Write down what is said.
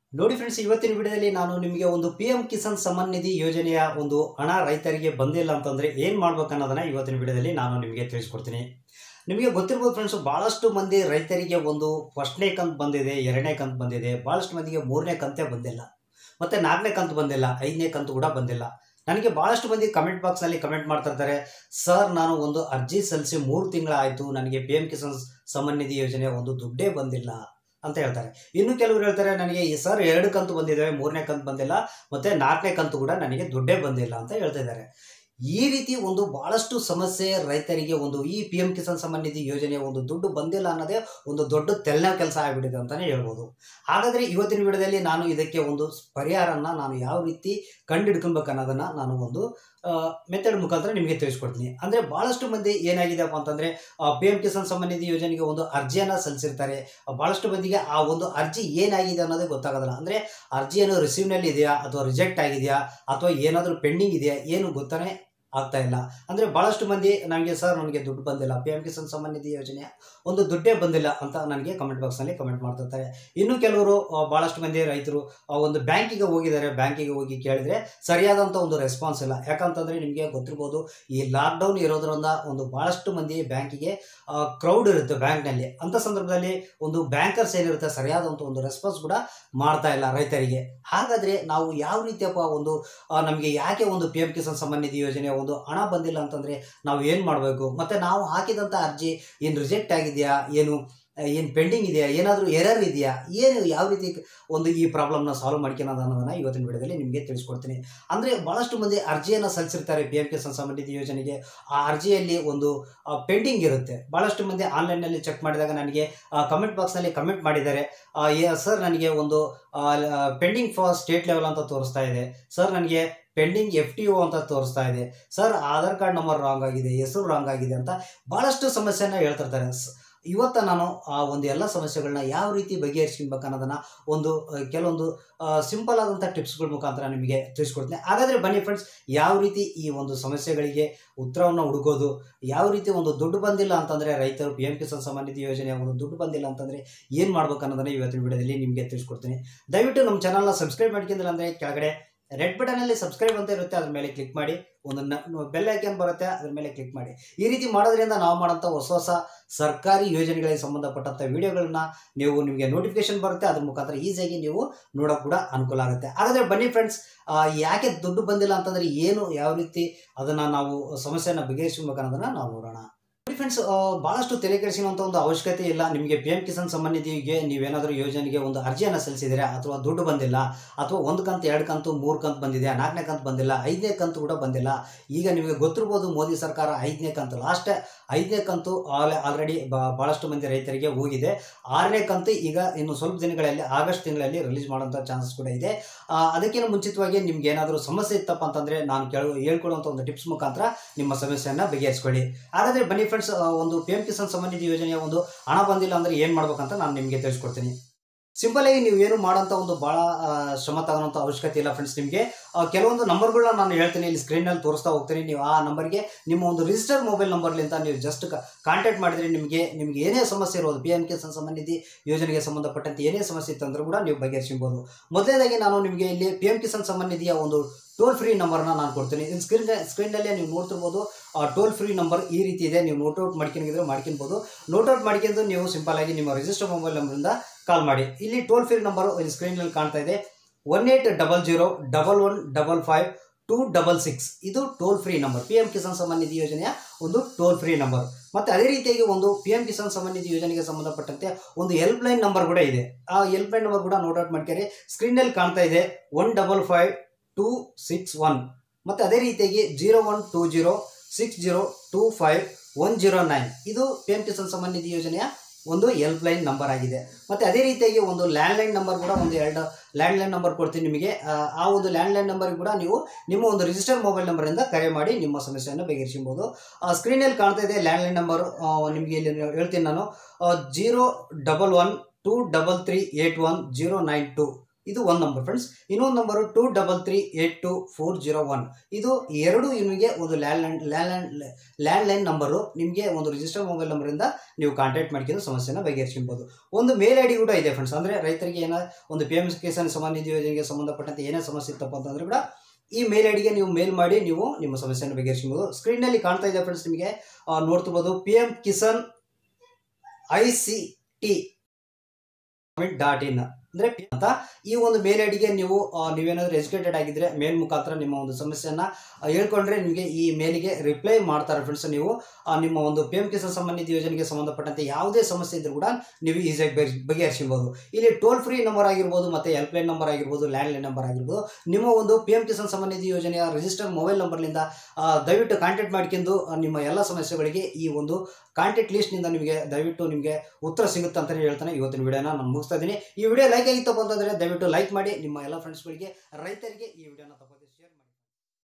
ನೋಡಿ ಫ್ರೆಂಡ್ಸ್ ಇವತ್ತಿನ ವಿಡಿಯೋದಲ್ಲಿ ನಾನು ನಿಮಗೆ ಒಂದು ಪಿ ಎಂ ಕಿಸಾನ್ ಸಮ್ಮಾನ್ ನಿಧಿ ಯೋಜನೆಯ ಒಂದು ಹಣ ರೈತರಿಗೆ ಬಂದಿಲ್ಲ ಅಂತಂದ್ರೆ ಏನು ಮಾಡ್ಬೇಕು ಅನ್ನೋದನ್ನ ಇವತ್ತಿನ ವಿಡಿಯೋದಲ್ಲಿ ನಾನು ನಿಮಗೆ ತಿಳಿಸ್ಕೊಡ್ತೀನಿ ನಿಮಗೆ ಗೊತ್ತಿರ್ಬೋದು ಫ್ರೆಂಡ್ಸ್ ಭಾಳಷ್ಟು ಮಂದಿ ರೈತರಿಗೆ ಒಂದು ಫಸ್ಟ್ನೇ ಕಂತು ಬಂದಿದೆ ಎರಡನೇ ಕಂತು ಬಂದಿದೆ ಭಾಳಷ್ಟು ಮಂದಿಗೆ ಮೂರನೇ ಕಂತೇ ಬಂದಿಲ್ಲ ಮತ್ತು ನಾಲ್ಕನೇ ಕಂತು ಬಂದಿಲ್ಲ ಐದನೇ ಕಂತು ಕೂಡ ಬಂದಿಲ್ಲ ನನಗೆ ಭಾಳಷ್ಟು ಮಂದಿ ಕಮೆಂಟ್ ಬಾಕ್ಸ್ನಲ್ಲಿ ಕಮೆಂಟ್ ಮಾಡ್ತಾ ಇರ್ತಾರೆ ಸರ್ ನಾನು ಒಂದು ಅರ್ಜಿ ಸಲ್ಲಿಸಿ ಮೂರು ತಿಂಗಳಾಯಿತು ನನಗೆ ಪಿ ಎಂ ಕಿಸಾನ್ ಸಮ್ಮಾನ್ ನಿಧಿ ಯೋಜನೆಯ ಒಂದು ದುಡ್ಡೇ ಬಂದಿಲ್ಲ ಅಂತ ಹೇಳ್ತಾರೆ ಇನ್ನು ಕೆಲವರು ಹೇಳ್ತಾರೆ ನನಗೆ ಈ ಸರ್ ಎರಡು ಕಂತು ಬಂದಿದ್ದಾವೆ ಮೂರನೇ ಕಂತು ಬಂದಿಲ್ಲ ಮತ್ತೆ ನಾಲ್ಕನೇ ಕಂತು ಕೂಡ ನನಗೆ ದುಡ್ಡೇ ಬಂದಿಲ್ಲ ಅಂತ ಹೇಳ್ತಾ ಇದ್ದಾರೆ ಈ ರೀತಿ ಒಂದು ಬಹಳಷ್ಟು ಸಮಸ್ಯೆ ರೈತರಿಗೆ ಒಂದು ಈ ಪಿ ಎಂ ಕಿಸಾನ್ ಸಮ್ಮಾನ್ ನಿಧಿ ಯೋಜನೆಯ ಒಂದು ದುಡ್ಡು ಬಂದಿಲ್ಲ ಅನ್ನೋದೇ ಒಂದು ದೊಡ್ಡ ತೆಲ್ಲ ಕೆಲಸ ಆಗಿಬಿಟ್ಟಿದೆ ಅಂತಲೇ ಹೇಳ್ಬೋದು ಹಾಗಾದರೆ ಇವತ್ತಿನ ವಿಡಿಯೋದಲ್ಲಿ ನಾನು ಇದಕ್ಕೆ ಒಂದು ಪರಿಹಾರನ ನಾನು ಯಾವ ರೀತಿ ಕಂಡುಹಿಡ್ಕೊಬೇಕು ಅನ್ನೋದನ್ನು ನಾನು ಒಂದು ಮೆಥಡ್ ಮುಖಾಂತರ ನಿಮಗೆ ತಿಳಿಸ್ಕೊಡ್ತೀನಿ ಅಂದರೆ ಭಾಳಷ್ಟು ಮಂದಿ ಏನಾಗಿದೆಪ್ಪ ಅಂತಂದರೆ ಪಿ ಎಂ ಕಿಸಾನ್ ಸಮ್ಮಾನ್ ನಿಧಿ ಯೋಜನೆಗೆ ಒಂದು ಅರ್ಜಿಯನ್ನು ಸಲ್ಲಿಸಿರ್ತಾರೆ ಭಾಳಷ್ಟು ಮಂದಿಗೆ ಆ ಒಂದು ಅರ್ಜಿ ಏನಾಗಿದೆ ಅನ್ನೋದೇ ಗೊತ್ತಾಗೋದಿಲ್ಲ ಅಂದರೆ ಅರ್ಜಿ ಏನು ರಿಸೀವ್ನಲ್ಲಿ ಇದೆಯಾ ಅಥವಾ ರಿಜೆಕ್ಟ್ ಆಗಿದೆಯಾ ಅಥವಾ ಏನಾದರೂ ಪೆಂಡಿಂಗ್ ಇದೆಯಾ ಏನು ಗೊತ್ತಾನೆ ಆಗ್ತಾ ಇಲ್ಲ ಅಂದರೆ ಭಾಳಷ್ಟು ಮಂದಿ ನನಗೆ ಸರ್ ನನಗೆ ದುಡ್ಡು ಬಂದಿಲ್ಲ ಪಿ ಎಂ ಕಿಸಾನ್ ಸಮ್ಮಾನ್ ನಿಧಿ ಯೋಜನೆಯ ಒಂದು ದುಡ್ಡೇ ಬಂದಿಲ್ಲ ಅಂತ ನನಗೆ ಕಮೆಂಟ್ ಬಾಕ್ಸ್ನಲ್ಲಿ ಕಮೆಂಟ್ ಮಾಡ್ತಿರ್ತಾರೆ ಇನ್ನು ಕೆಲವರು ಆ, ಭಾಳಷ್ಟು ಮಂದಿ ರೈತರು ಆ, ಒಂದು ಬ್ಯಾಂಕಿಗೆ ಹೋಗಿದ್ದಾರೆ ಬ್ಯಾಂಕಿಗೆ ಹೋಗಿ ಕೇಳಿದರೆ ಸರಿಯಾದಂಥ ಒಂದು ರೆಸ್ಪಾನ್ಸ್ ಇಲ್ಲ ಯಾಕಂತಂದರೆ ನಿಮಗೆ ಗೊತ್ತಿರ್ಬೋದು ಈ ಲಾಕ್ಡೌನ್ ಇರೋದ್ರಿಂದ ಒಂದು ಭಾಳಷ್ಟು ಮಂದಿ ಬ್ಯಾಂಕಿಗೆ ಕ್ರೌಡ್ ಇರುತ್ತೆ ಬ್ಯಾಂಕ್ನಲ್ಲಿ ಅಂಥ ಸಂದರ್ಭದಲ್ಲಿ ಒಂದು ಬ್ಯಾಂಕರ್ಸ್ ಏನಿರುತ್ತೆ ಸರಿಯಾದಂಥ ಒಂದು ರೆಸ್ಪಾನ್ಸ್ ಕೂಡ ಮಾಡ್ತಾ ಇಲ್ಲ ರೈತರಿಗೆ ಹಾಗಾದರೆ ನಾವು ಯಾವ ರೀತಿಯಪ್ಪ ಒಂದು ನಮಗೆ ಯಾಕೆ ಒಂದು ಪಿ ಎಂ ಕಿಸಾನ್ ಸಮ್ಮಾನ್ ನಿಧಿ ಯೋಜನೆಯ ಒಂದು ಹಣ ಬಂದಿಲ್ಲ ಅಂತಂದರೆ ನಾವು ಏನು ಮಾಡಬೇಕು ಮತ್ತು ನಾವು ಹಾಕಿದಂಥ ಅರ್ಜಿ ಏನು ರಿಜೆಕ್ಟ್ ಆಗಿದೆಯಾ ಏನು ಏನು ಪೆಂಡಿಂಗ್ ಇದೆಯಾ ಏನಾದರೂ ಎರರ್ ಇದೆಯಾ ಏನು ಯಾವ ರೀತಿ ಒಂದು ಈ ಪ್ರಾಬ್ಲಮ್ನ ಸಾಲ್ವ್ ಮಾಡ್ಕೊಳೋದು ಅನ್ನೋದನ್ನು ಇವತ್ತಿನ ವಿಡಿಯೋದಲ್ಲಿ ನಿಮಗೆ ತಿಳಿಸ್ಕೊಡ್ತೀನಿ ಅಂದರೆ ಭಾಳಷ್ಟು ಮಂದಿ ಅರ್ಜಿಯನ್ನು ಸಲ್ಲಿಸಿರ್ತಾರೆ ಪಿ ಎಂ ಕಿಸಾನ್ ಸಮ್ಮಾನ್ ನಿಧಿ ಯೋಜನೆಗೆ ಆ ಅರ್ಜಿಯಲ್ಲಿ ಒಂದು ಪೆಂಡಿಂಗ್ ಇರುತ್ತೆ ಭಾಳಷ್ಟು ಮಂದಿ ಆನ್ಲೈನ್ನಲ್ಲಿ ಚೆಕ್ ಮಾಡಿದಾಗ ನನಗೆ ಕಮೆಂಟ್ ಬಾಕ್ಸ್ನಲ್ಲಿ ಕಮೆಂಟ್ ಮಾಡಿದ್ದಾರೆ ಸರ್ ನನಗೆ ಒಂದು ಪೆಂಡಿಂಗ್ ಫಾರ್ ಸ್ಟೇಟ್ ಲೆವೆಲ್ ಅಂತ ತೋರಿಸ್ತಾ ಇದೆ ಸರ್ ನನಗೆ ಪೆಂಡಿಂಗ್ ಎಫ್ ಟಿ ಒ ಅಂತ ತೋರಿಸ್ತಾ ಇದೆ sir Aadhaar card number wrong ಆಗಿದೆ ಹೆಸರು ರಾಂಗ್ ಆಗಿದೆ ಅಂತ ಭಾಳಷ್ಟು ಸಮಸ್ಯೆನ ಹೇಳ್ತಿರ್ತಾರೆ ಸ್- ಇವತ್ತು ನಾನು ಆ ಒಂದು ಎಲ್ಲ ಸಮಸ್ಯೆಗಳನ್ನ ಯಾವ ರೀತಿ ಬಗೆಹರಿಸ್ಕೊಬೇಕು ಅನ್ನೋದನ್ನು ಒಂದು ಆ, ಕೆಲವೊಂದು ಸಿಂಪಲ್ ಆದಂಥ ಟಿಪ್ಸ್ಗಳ ಮುಖಾಂತರ ನಿಮಗೆ ತಿಳಿಸ್ಕೊಡ್ತೀನಿ ಹಾಗಾದರೆ ಬನ್ನಿ ಫ್ರೆಂಡ್ಸ್ ಯಾವ ರೀತಿ ಈ ಒಂದು ಸಮಸ್ಯೆಗಳಿಗೆ ಉತ್ತರವನ್ನು ಹುಡುಕೋದು ಯಾವ ರೀತಿ ಒಂದು ದುಡ್ಡು ಬಂದಿಲ್ಲ ಅಂತಂದರೆ ರೈತರು ಪಿ ಎಂ ಕಿಸಾನ್ ಸಮ್ಮಾನ್ ನಿಧಿ ಯೋಜನೆಯ ಒಂದು ದುಡ್ಡು ಬಂದಿಲ್ಲ ಅಂತಂದರೆ ಏನು ಮಾಡ್ಬೇಕು ಅನ್ನೋದನ್ನು ಇವತ್ತಿನ ವಿಡಿಯೋದಲ್ಲಿ ನಿಮಗೆ ತಿಳಿಸ್ಕೊಡ್ತೀನಿ ದಯವಿಟ್ಟು ನಮ್ಮ ಚಾನಲ್ನ ಸಬ್ಸ್ಕ್ರೈಬ್ ಮಾಡ್ಕೊಂಡಿಲ್ಲ ಅಂದರೆ ಕೆಳಗಡೆ ರೆಡ್ ಬಟನಲ್ಲಿ ಸಬ್ಸ್ಕ್ರೈಬ್ ಅಂತ ಇರುತ್ತೆ ಅದ್ರ ಮೇಲೆ ಕ್ಲಿಕ್ ಮಾಡಿ ಒಂದು ಬೆಲ್ ಐಕನ್ ಬರುತ್ತೆ ಅದ್ರ ಮೇಲೆ ಕ್ಲಿಕ್ ಮಾಡಿ ಈ ರೀತಿ ಮಾಡೋದ್ರಿಂದ ನಾವು ಮಾಡೋಂಥ ಹೊಸ ಹೊಸ ಸರ್ಕಾರಿ ಯೋಜನೆಗಳಿಗೆ ಸಂಬಂಧಪಟ್ಟಂಥ ವಿಡಿಯೋಗಳನ್ನ ನೀವು ನಿಮಗೆ ನೋಟಿಫಿಕೇಶನ್ ಬರುತ್ತೆ ಅದ್ರ ಮುಖಾಂತರ ಈಸಿಯಾಗಿ ನೀವು ನೋಡೋಕೆ ಕೂಡ ಅನುಕೂಲ ಆಗುತ್ತೆ ಹಾಗಾದರೆ ಬನ್ನಿ ಫ್ರೆಂಡ್ಸ್ ಯಾಕೆ ದುಡ್ಡು ಬಂದಿಲ್ಲ ಅಂತಂದರೆ ಏನು ಯಾವ ರೀತಿ ಅದನ್ನು ನಾವು ಸಮಸ್ಯೆಯನ್ನು ಬಗೆಹರಿಸಬೇಕು ಅನ್ನೋದನ್ನು ನಾವು ನೋಡೋಣ ಫ್ರೆಂಡ್ಸ್ ಭಾಳಷ್ಟು ತಲೆ ಕೆಡಿಸಿರುವಂಥ ಒಂದು ಅವಶ್ಯಕತೆ ಇಲ್ಲ ನಿಮಗೆ ಪಿ ಎಂ ಕಿಸಾನ್ ಸಮ್ಮಾನ್ ನಿಧಿಗೆ ನೀವೇನಾದರೂ ಯೋಜನೆಗೆ ಒಂದು ಅರ್ಜಿಯನ್ನು ಸಲ್ಲಿಸಿದರೆ ಅಥವಾ ದುಡ್ಡು ಬಂದಿಲ್ಲ ಅಥವಾ ಒಂದು ಕಂತು ಎರಡು ಕಂತು ಮೂರು ಕಂತು ಬಂದಿದೆ ನಾಲ್ಕನೇ ಕಂತು ಬಂದಿಲ್ಲ ಐದನೇ ಕಂತು ಕೂಡ ಬಂದಿಲ್ಲ ಈಗ ನಿಮಗೆ ಗೊತ್ತಿರ್ಬೋದು ಮೋದಿ ಸರ್ಕಾರ ಐದನೇ ಕಂತು ಲಾಸ್ಟ್ ಐದನೇ ಕಂತು ಆಲ್ ಆಲ್ರೆಡಿ ಭಾಳಷ್ಟು ಮಂದಿ ರೈತರಿಗೆ ಹೋಗಿದೆ ಆರನೇ ಕಂತು ಈಗ ಇನ್ನು ಸ್ವಲ್ಪ ದಿನಗಳಲ್ಲಿ ಆಗಸ್ಟ್ ತಿಂಗಳಲ್ಲಿ ರಿಲೀಸ್ ಮಾಡೋಂಥ ಚಾನ್ಸಸ್ ಕೂಡ ಇದೆ ಆ, ಅದಕ್ಕಿಂತ ಮುಂಚಿತವಾಗಿ ನಿಮ್ಗೆ ಏನಾದರೂ ಸಮಸ್ಯೆ ಇತ್ತಪ್ಪ ಅಂತಂದರೆ ನಾನು ಕೇಳು ಹೇಳ್ಕೊಡುವಂಥ ಒಂದು ಟಿಪ್ಸ್ ಮುಖಾಂತರ ನಿಮ್ಮ ಸಮಸ್ಯೆಯನ್ನು ಬಗೆಹರಿಸ್ಕೊಳ್ಳಿ ಹಾಗಾದರೆ ಬನ್ನಿ ಫ್ರೆಂಡ್ಸ್ ಒಂದು ಪಿ ಎಂ ಕಿಸಾನ್ ಸಮ್ಮಾನ್ ನಿಧಿ ಯೋಜನೆಯ ಒಂದು ಹಣ ಬಂದಿಲ್ಲ ಅಂದರೆ ಏನು ಮಾಡ್ಬೇಕಂತ ನಾನು ನಿಮಗೆ ತಿಳಿಸ್ಕೊಡ್ತೀನಿ ಸಿಂಪಲ್ ಆಗಿ ನೀವು ಏನು ಮಾಡೋಂಥ ಒಂದು ಭಾಳ ಆ, ಶ್ರಮ ತಗೊಳ್ಳೋಂಥ ಅವಶ್ಯಕತೆ ಇಲ್ಲ ಫ್ರೆಂಡ್ಸ್ ನಿಮಗೆ ಕೆಲವೊಂದು ನಂಬರ್ಗಳನ್ನ ನಾನು ಹೇಳ್ತೀನಿ ಇಲ್ಲಿ ಸ್ಕ್ರೀನಲ್ಲಿ ತೋರಿಸ್ತಾ ಹೋಗ್ತೀನಿ ನೀವು ಆ ನಂಬರ್ಗೆ ನಿಮ್ಮ ಒಂದು ರಿಜಿಸ್ಟರ್ ಮೊಬೈಲ್ ನಂಬರ್ಲಿಂದ ನೀವು ಜಸ್ಟ್ ಕಾಂಟ್ಯಾಕ್ಟ್ ಮಾಡಿದರೆ ನಿಮಗೆ ನಿಮಗೆ ಏನೇ ಸಮಸ್ಯೆ ಇರೋದು ಪಿ ಎಂ ಕಿಸಾನ್ ಸಮ್ಮಾನ್ ನಿಧಿ ಯೋಜನೆಗೆ ಸಂಬಂಧಪಟ್ಟಂತೆ ಏನೇ ಸಮಸ್ಯೆ ಇತ್ತಂದ್ರೂ ಕೂಡ ನೀವು ಬಗೆಹರಿಸ್ಬೋದು ಮೊದಲನೇದಾಗಿ ನಾನು ನಿಮಗೆ ಇಲ್ಲಿ ಪಿ ಎಂ ಕಿಸಾನ್ ಸಮ್ಮಾನ್ ನಿಧಿಯ ಒಂದು ಟೋಲ್ ಫ್ರೀ ನಂಬರ್ನ ನಾನು ಕೊಡ್ತೀನಿ ಇಲ್ಲಿ ಸ್ಕ್ರೀನ್ ಸ್ಕ್ರೀನಲ್ಲೇ ನೀವು ನೋಡ್ತಿರ್ಬೋದು ಆ ಟೋಲ್ ಫ್ರೀ ನಂಬರ್ ಈ ರೀತಿ ಇದೆ ನೀವು ನೋಟ್ ಔಟ್ ಮಾಡ್ಕೊಂಡಿದ್ರೆ ಮಾಡ್ಕೊಬೋದು ನೋಟ್ ಔಟ್ ಮಾಡ್ಕೊಂಡು ನೀವು ಸಿಂಪಲ್ ಆಗಿ ನಿಮ್ಮ ರಿಜಿಸ್ಟರ್ ಮೊಬೈಲ್ ನಂಬರಿಂದ ಕಾಲ್ ಮಾಡಿ ಇಲ್ಲಿ ಟೋಲ್ ಫ್ರೀ ನಂಬರು ಇಲ್ಲಿ ಸ್ಕ್ರೀನಲ್ಲಿ ಕಾಣ್ತಾ ಇದೆ one eight double zero double one double five two double six ಇದು toll free number P M Kisan Samman Nidhi ಯೋಜನೆಯ ಒಂದು ಟೋಲ್ ಫ್ರೀ ನಂಬರ್ ಮತ್ತು ಅದೇ ರೀತಿಯಾಗಿ ಒಂದು ಪಿ ಎಂ ಕಿಸಾನ್ ಸಮ್ಮಾನ್ ನಿಧಿ ಯೋಜನೆಗೆ ಸಂಬಂಧಪಟ್ಟಂತೆ ಒಂದು ಹೆಲ್ಪ್ ಲೈನ್ ನಂಬರ್ ಕೂಡ ಇದೆ ಆ ಹೆಲ್ಪ್ ಲೈನ್ ನಂಬರ್ ಕೂಡ ನೋಟ್ ಔಟ್ ಮಾಡ್ಕೊರಿ ಸ್ಕ್ರೀನಲ್ಲಿ ಕಾಣ್ತಾ ಇದೆ one double five two six one ಮತ್ತು ಅದೇ ರೀತಿಯಾಗಿ zero one two zero six zero two five one zero nine ಇದು ಪಿ ಎಂ ಕಿಸಾನ್ ಸಮ್ಮಾನ್ ನಿಧಿ ಯೋಜನೆಯ ಒಂದು ಹೆಲ್ಪ್ ಲೈನ್ ನಂಬರ್ ಆಗಿದೆ ಮತ್ತು ಅದೇ ರೀತಿಯಾಗಿ ಒಂದು ಲ್ಯಾಂಡ್ಲೈನ್ ನಂಬರ್ ಕೂಡ ಒಂದು ಎರಡು ಲ್ಯಾಂಡ್ಲೈನ್ ನಂಬರ್ ಕೊಡ್ತೀನಿ ನಿಮಗೆ ಆ, ಆ ಒಂದು ಲ್ಯಾಂಡ್ಲೈನ್ ನಂಬರ್ ಕೂಡ ನೀವು ನಿಮ್ಮ ಒಂದು ರಿಜಿಸ್ಟರ್ ಮೊಬೈಲ್ ನಂಬರಿಂದ ಕರೆ ಮಾಡಿ ನಿಮ್ಮ ಸಮಸ್ಯೆಯನ್ನು ಬಗೆಹರಿಸಬಹುದು ಸ್ಕ್ರೀನಲ್ಲಿ ಕಾಣ್ತಾ ಇದೆ ಲ್ಯಾಂಡ್ಲೈನ್ ನಂಬರ್ ನಿಮಗೆ ಇಲ್ಲಿ ಹೇಳ್ತೀನಿ ನಾನು zero double one two double three eight one zero nine two ಇದು ಒಂದು ನಂಬರ್ ಫ್ರೆಂಡ್ಸ್ ಇನ್ನೊಂದು number two double three eight two four zero one ಇದು ಎರಡು ನಿಮಗೆ ಒಂದು ಲ್ಯಾಂಡ್ಲೈನ್ ಲ್ಯಾಂಡ್ಲೈನ್ ಲ್ಯಾಂಡ್ಲೈನ್ ನಂಬರು ನಿಮಗೆ ಒಂದು ರಿಜಿಸ್ಟರ್ ಮೊಬೈಲ್ ನಂಬರಿಂದ ನೀವು ಕಾಂಟ್ಯಾಕ್ಟ್ ಮಾಡ್ಕೊಂಡು ಸಮಸ್ಯೆನ ಬಗೆಹರಿಸ್ಕೊಬೋದು ಒಂದು ಮೇಲ್ ಐ ಡಿ ಕೂಡ ಇದೆ ಫ್ರೆಂಡ್ಸ್ ಅಂದರೆ ರೈತರಿಗೆ ಏನೋ ಒಂದು ಪಿ ಎಮ್ ಕಿಸಾನ್ ಸಮ್ಮಾನ್ ನಿಧಿ ಯೋಜನೆಗೆ ಸಂಬಂಧಪಟ್ಟಂತೆ ಏನೇ ಸಮಸ್ಯೆ ಇತ್ತಪ್ಪ ಅಂತಂದ್ರೆ ಕೂಡ ಈ ಮೇಲ್ ಐಡಿಗೆ ನೀವು ಮೇಲ್ ಮಾಡಿ ನೀವು ನಿಮ್ಮ ಸಮಸ್ಯೆಯನ್ನು ಬಗೆಹರಿಸಬಹುದು ಸ್ಕ್ರೀನ್ನಲ್ಲಿ ಕಾಣ್ತಾ ಇದೆ ಫ್ರೆಂಡ್ಸ್ ನಿಮಗೆ ಆ, ನೋಡ್ತಿರ್ಬೋದು P M Kisan I C T dot in ಅಂದರೆ ಅಂತ ಈ ಒಂದು ಮೇಲ್ ಐಡಿಗೆ ನೀವು ಆ, ನೀವೇನಾದರೂ ಎಜುಕೇಟೆಡ್ ಆಗಿದ್ದರೆ ಮೇಲ್ ಮುಖಾಂತರ ನಿಮ್ಮ ಒಂದು ಸಮಸ್ಯೆಯನ್ನು ಆ, ಹೇಳ್ಕೊಂಡ್ರೆ ನಿಮಗೆ ಈ ಮೇಲಿಗೆ ರಿಪ್ಲೈ ಮಾಡ್ತಾರೆ ಫ್ರೆಂಡ್ಸ್ ನೀವು ಆ, ನಿಮ್ಮ ಒಂದು ಪಿ ಎಂ ಕಿಸಾನ್ ಸಮ್ಮಾನ್ ನಿಧಿ ಯೋಜನೆಗೆ ಸಂಬಂಧಪಟ್ಟಂತೆ ಯಾವುದೇ ಸಮಸ್ಯೆ ಇದ್ರೂ ಕೂಡ ನೀವು ಈಸಿಯಾಗಿ ಬಗೆ ಬಗೆಹರಿಸಬಹುದು ಇಲ್ಲಿ ಟೋಲ್ ಫ್ರೀ ನಂಬರ್ ಆಗಿರ್ಬೋದು ಮತ್ತು ಹೆಲ್ಪ್ಲೈನ್ ನಂಬರ್ ಆಗಿರ್ಬೋದು ಲ್ಯಾಂಡ್ಲೈನ್ ನಂಬರ್ ಆಗಿರ್ಬೋದು ನಿಮ್ಮ ಒಂದು ಪಿ ಎಂ ಕಿಸಾನ್ ಸಮ್ಮಾನ್ ನಿಧಿ ಯೋಜನೆಯ ರಿಜಿಸ್ಟರ್ ಮೊಬೈಲ್ ನಂಬರ್ನಿಂದ ಆ, ದಯವಿಟ್ಟು ಕಾಂಟ್ಯಾಕ್ಟ್ ಮಾಡ್ಕೊಂಡು ಆ, ನಿಮ್ಮ ಎಲ್ಲ ಸಮಸ್ಯೆಗಳಿಗೆ ಈ ಒಂದು ಕಾಂಟ್ಯಾಕ್ಟ್ ಲಿಸ್ಟ್ನಿಂದ ನಿಮಗೆ ದಯವಿಟ್ಟು ನಿಮಗೆ ಉತ್ತರ ಸಿಗುತ್ತೆ ಅಂತಲೇ ಹೇಳ್ತಾನೆ ಇವತ್ತಿನ ವಿಡಿಯೋನ ನಾನು ಮುಗಿಸ್ತಾ ಇದ್ದೀನಿ ಈ ವಿಡಿಯೋ ಲೈಕ್ ಆಗಿತ್ತಪ್ಪ ಅಂತಂದರೆ ದಯವಿಟ್ಟು ಲೈಕ್ ಮಾಡಿ ನಿಮ್ಮ ಎಲ್ಲ ಫ್ರೆಂಡ್ಸ್ಗಳಿಗೆ ರೈತರಿಗೆ ಈ ವಿಡಿಯೋನ ತಪ್ಪದೆ